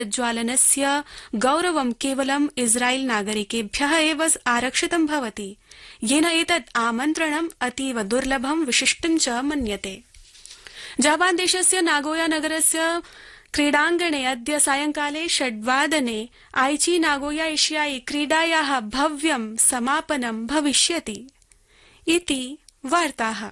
ज्वालनस्य गौरवं केवलं इस्राएल नागरिकेभ्यः एव आरक्षितं भवति येन एतत् आमन्त्रणम् अतीव दुर्लभं विशिष्टं च मन्यते जापान देशस्य नागोया नगरस्य क्रीडाङ्गणे अद्य सायंकाले षड्वादने आइची नागोया एशियाई क्रीडायाः भव्यं समापनं भविष्यति इति वार्ताः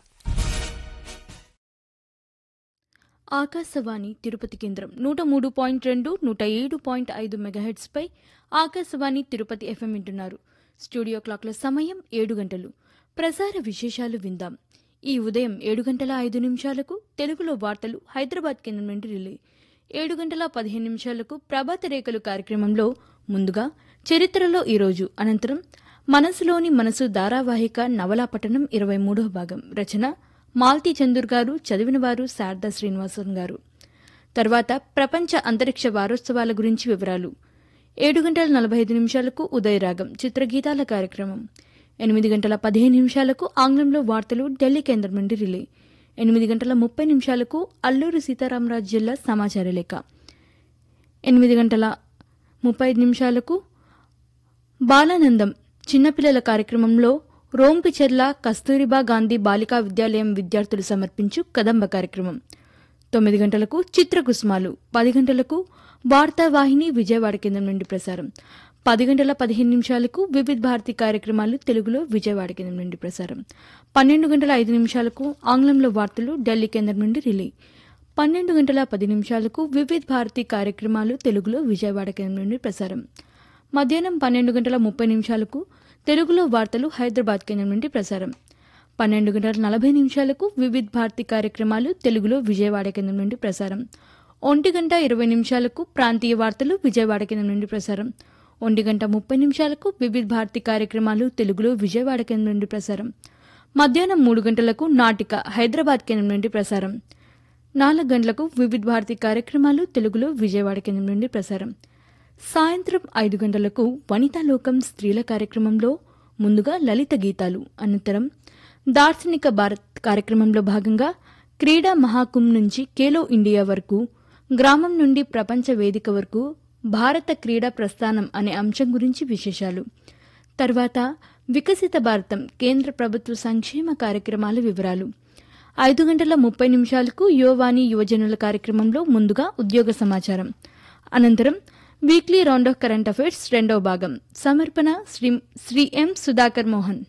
ఆకాశవాణి తిరుపతి కేంద్రం నూట మూడు పాయింట్ రెండు నూట ఏడు పాయింట్ ఐదు మెగాహెట్స్పై ఆకాశవాణి తిరుపతి ఎఫ్ఎం వింటున్నారు స్టూడియో క్లాక్ల సమయం ఏడు గంటలు ప్రసార విశేషాలు విందాం ఈ ఉదయం ఏడు గంటల ఐదు నిమిషాలకు తెలుగులో వార్తలు హైదరాబాద్ కేంద్రం నుండి రిలే ఏడు గంటల పదిహేను నిమిషాలకు ప్రభాత రేఖలు కార్యక్రమంలో ముందుగా చరిత్రలో ఈరోజు అనంతరం మనసులోని మనసు ధారావాహిక నవలా పఠనం ఇరవై మూడవ భాగం రచన మాల్తీ చందూర్ గారు చదివిన వారు శారదా శ్రీనివాసన్ గారు తర్వాత ప్రపంచ అంతరిక్ష వారోత్సవాల గురించి వివరాలు ఏడు గంటల నలభై ఐదు నిమిషాలకు ఉదయరాగం చిత్రగీతాల కార్యక్రమం ఎనిమిది గంటల పదిహేను నిమిషాలకు ఆంగ్లంలో వార్తలు ఢిల్లీ కేంద్రం నుండి రిలే ఎనిమిది గంటల ముప్పై నిమిషాలకు అల్లూరి సీతారామరాజు జిల్లా సమాచార లేఖ ఎనిమిది గంటల ముప్పై ఐదు నిమిషాలకు బాలానందం చిన్నపిల్లల కార్యక్రమంలో రోంపిచెర్ల కస్తూరిబా గాంధీ బాలికా విద్యాలయం విద్యార్థులు సమర్పించు కదంబ కార్యక్రమం తొమ్మిది గంటలకు చిత్రకుసుమాలు పది గంటలకు వార్తావాహిని విజయవాడ కేంద్రం నుండి ప్రసారం పది గంటల పదిహేను నిమిషాలకు వివిధ భారతి కార్యక్రమాలు తెలుగులో విజయవాడ కేంద్రం నుండి ప్రసారం పన్నెండు గంటల ఐదు నిమిషాలకు ఆంగ్లంలో వార్తలు ఢిల్లీ కేంద్రం నుండి రిలే పన్నెండు గంటల పది నిమిషాలకు వివిధ భారతి కార్యక్రమాలు తెలుగులో విజయవాడ కేంద్రం నుండి ప్రసారం మధ్యాహ్నం పన్నెండు గంటల ముప్పై నిమిషాలకు తెలుగులో వార్తలు హైదరాబాద్ కేంద్రం నుండి ప్రసారం పన్నెండు గంటల నలభై నిమిషాలకు వివిధ భారతి కార్యక్రమాలు తెలుగులో విజయవాడ కేంద్రం నుండి ప్రసారం ఒంటి గంట ఇరవై నిమిషాలకు ప్రాంతీయ వార్తలు విజయవాడ కేంద్రం నుండి ప్రసారం ఒంటి గంట ముప్పై నిమిషాలకు వివిధ భారతి కార్యక్రమాలు తెలుగులో విజయవాడ కేంద్రం నుండి ప్రసారం మధ్యాహ్నం మూడు గంటలకు నాటిక హైదరాబాద్ కేంద్రం నుండి ప్రసారం నాలుగు గంటలకు వివిధ భారతి కార్యక్రమాలు తెలుగులో విజయవాడ కేంద్రం నుండి ప్రసారం సాయంత్రం ఐదు గంటలకు వనితాలోకం స్త్రీల కార్యక్రమంలో ముందుగా లలిత గీతాలు అనంతరం దార్శనిక భారత్ కార్యక్రమంలో భాగంగా క్రీడా మహాకుంభ్ నుంచి ఖేలో ఇండియా వరకు గ్రామం నుండి ప్రపంచ వేదిక వరకు భారత క్రీడా ప్రస్థానం అనే అంశం గురించి విశేషాలు తర్వాత వికసిత భారతం కేంద్ర ప్రభుత్వ సంక్షేమ కార్యక్రమాల వివరాలు ఐదు గంటల ముప్పై నిమిషాలకు యువవాణి యువజనుల కార్యక్రమంలో ముందుగా ఉద్యోగ సమాచారం అనంతరం weekly round off current affairs రెండవ భాగం సమర్పణ శ్రీ శ్రీ ఎం సుధాకర్ మోహన్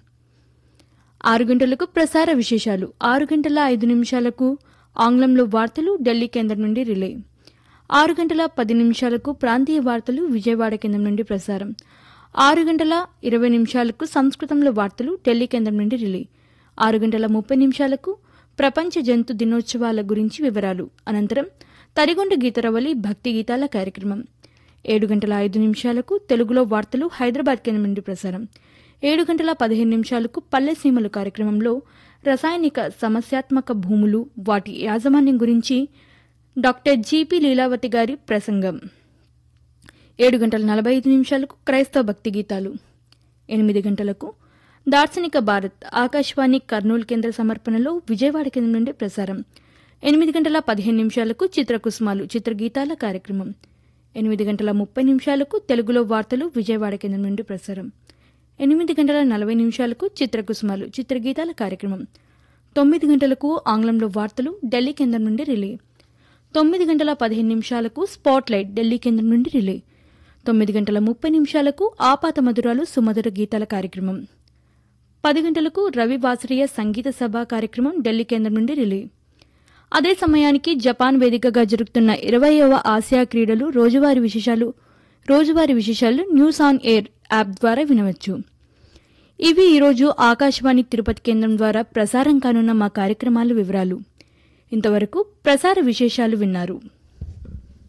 ఆరు గంటలకు ప్రసార విశేషాలు ఆరు గంటల ఐదు నిమిషాలకు ఆంగ్లంలో వార్తలు ఢిల్లీ కేంద్రం నుండి రిలే ఆరు గంటల పది నిమిషాలకు ప్రాంతీయ వార్తలు విజయవాడ కేంద్రం నుండి ప్రసారం ఆరు గంటల ఇరవై నిమిషాలకు సంస్కృతంలో వార్తలు ఢిల్లీ కేంద్రం నుండి రిలే ఆరు గంటల ముప్పై నిమిషాలకు ప్రపంచ జంతు దినోత్సవాల గురించి వివరాలు అనంతరం తరిగొండ గీతరవలి భక్తి గీతాల కార్యక్రమం ఏడు గంటల ఐదు నిమిషాలకు తెలుగులో వార్తలు హైదరాబాద్ కేంద్రం నుండి ప్రసారం ఏడు గంటల పదిహేను నిమిషాలకు పల్లెసీమలు కార్యక్రమంలో రసాయనిక సమస్యాత్మక భూములు వాటి యాజమాన్యం గురించి డాక్టర్ జీపీ లీలావతి గారి ప్రసంగం ఏడు గంటల నలభై ఐదు నిమిషాలకు క్రైస్తవ భక్తి గీతాలు ఎనిమిది గంటలకు దార్శనిక భారత్ ఆకాశవాణి కర్నూలు కేంద్ర సమర్పణలో విజయవాడ కేంద్రం నుండి ప్రసారం ఎనిమిది గంటల పదిహేను నిమిషాలకు చిత్రకుసుమాలు చిత్రగీతాల కార్యక్రమం ఎనిమిది గంటల ముప్పై నిమిషాలకు తెలుగులో వార్తలు విజయవాడ కేంద్రం నుండి ప్రసారం ఎనిమిది గంటల నలభై నిమిషాలకు చిత్రకుసుమాలు చిత్రగీతాల కార్యక్రమం తొమ్మిది గంటలకు ఆంగ్లంలో వార్తలు ఢిల్లీ కేంద్రం నుండి రిలే తొమ్మిది గంటల పదిహేను నిమిషాలకు స్పాట్లైట్ ఢిల్లీ కేంద్రం నుండి రిలే తొమ్మిది గంటల ముప్పై నిమిషాలకు ఆపాత మధురాలు సుమధుర గీతాల కార్యక్రమం పది గంటలకు రవి వాసరియ సంగీత సభ కార్యక్రమం ఢిల్లీ కేంద్రం నుండి రిలే అదే సమయానికి జపాన్ వేదికగా జరుగుతున్న ఇరవైవ ఆసియా క్రీడలు రోజువారీ విశేషాలు రోజువారీ విశేషాలు న్యూస్ ఆన్ ఎయిర్ యాప్ ద్వారా వినవచ్చు ఇవి ఈరోజు ఆకాశవాణి తిరుపతి కేంద్రం ద్వారా ప్రసారం కానున్న మా కార్యక్రమాల వివరాలు ఇంతవరకు ప్రసార విశేషాలు విన్నారు